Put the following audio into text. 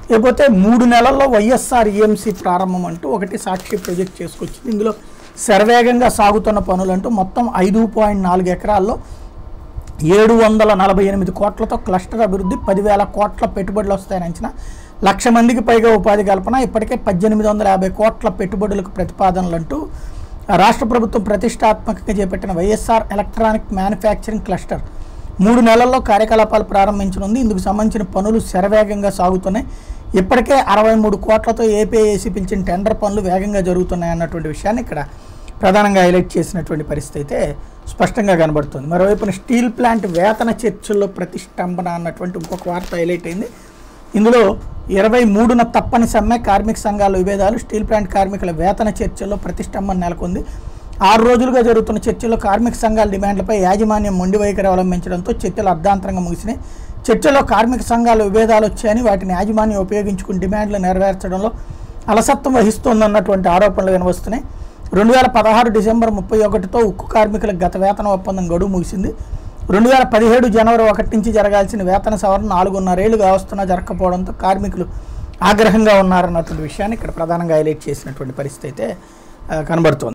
లేకపోతే మూడు నెలల్లో వైఎస్ఆర్ ఈఎంసీ ప్రారంభం అంటూ ఒకటి సాక్షి ప్రొజెక్ట్ చేసుకొచ్చింది ఇందులో శరవేగంగా సాగుతున్న పనులంటూ మొత్తం ఐదు పాయింట్ నాలుగు ఎకరాల్లో ఏడు వందల నలభై ఎనిమిది కోట్లతో క్లస్టర్ అభివృద్ధి పదివేల కోట్ల పెట్టుబడులు వస్తాయని అంచనా లక్ష మందికి పైగా ఉపాధి కల్పన ఇప్పటికే పద్దెనిమిది వందల యాభై కోట్ల పెట్టుబడులకు ప్రతిపాదనలు అంటూ రాష్ట్ర ప్రభుత్వం ప్రతిష్టాత్మకంగా చేపట్టిన వైఎస్ఆర్ ఎలక్ట్రానిక్ మ్యానుఫ్యాక్చరింగ్ క్లస్టర్ మూడు నెలల్లో కార్యకలాపాలు ప్రారంభించనుంది ఇందుకు సంబంధించిన పనులు శరవేగంగా సాగుతున్నాయి ఇప్పటికే అరవై మూడు కోట్లతో ఏపీఏసీ పిలిచిన టెండర్ పనులు వేగంగా జరుగుతున్నాయి అన్నటువంటి విషయాన్ని ఇక్కడ ప్రధానంగా హైలైట్ చేసినటువంటి పరిస్థితి అయితే స్పష్టంగా కనబడుతుంది మరోవైపున స్టీల్ ప్లాంట్ వేతన చర్చల్లో ప్రతిష్టంభన అన్నటువంటి ఇంకొక వార్త హైలైట్ అయింది ఇందులో ఇరవై మూడున తప్పని సమ్మె కార్మిక సంఘాల విభేదాలు స్టీల్ ప్లాంట్ కార్మికుల వేతన చర్చల్లో ప్రతిష్టంభన నెలకొంది ఆరు రోజులుగా జరుగుతున్న చర్చల్లో కార్మిక సంఘాల డిమాండ్లపై యాజమాన్యం మొండి వైఖరి అవలంబించడంతో చర్చలు అర్ధాంతరంగా ముగిసినాయి చర్చలో కార్మిక సంఘాల విభేదాలు వచ్చాయని వాటిని యాజమాన్యం ఉపయోగించుకుని డిమాండ్లు నెరవేర్చడంలో అలసత్వం వహిస్తోందన్నటువంటి ఆరోపణలు వినవస్తున్నాయి రెండు వేల పదహారు డిసెంబర్ ముప్పై ఒకటితో ఉక్కు కార్మికులకు గత వేతన ఒప్పందం గడువు ముగిసింది రెండు వేల పదిహేడు జనవరి ఒకటి నుంచి జరగాల్సిన వేతన సవరణ నాలుగున్నరేళ్లుగా వస్తున్నా జరగకపోవడంతో కార్మికులు ఆగ్రహంగా ఉన్నారన్నటువంటి విషయాన్ని ఇక్కడ ప్రధానంగా హైలైట్ చేసినటువంటి పరిస్థితి అయితే ఆ, కనబడుతోంది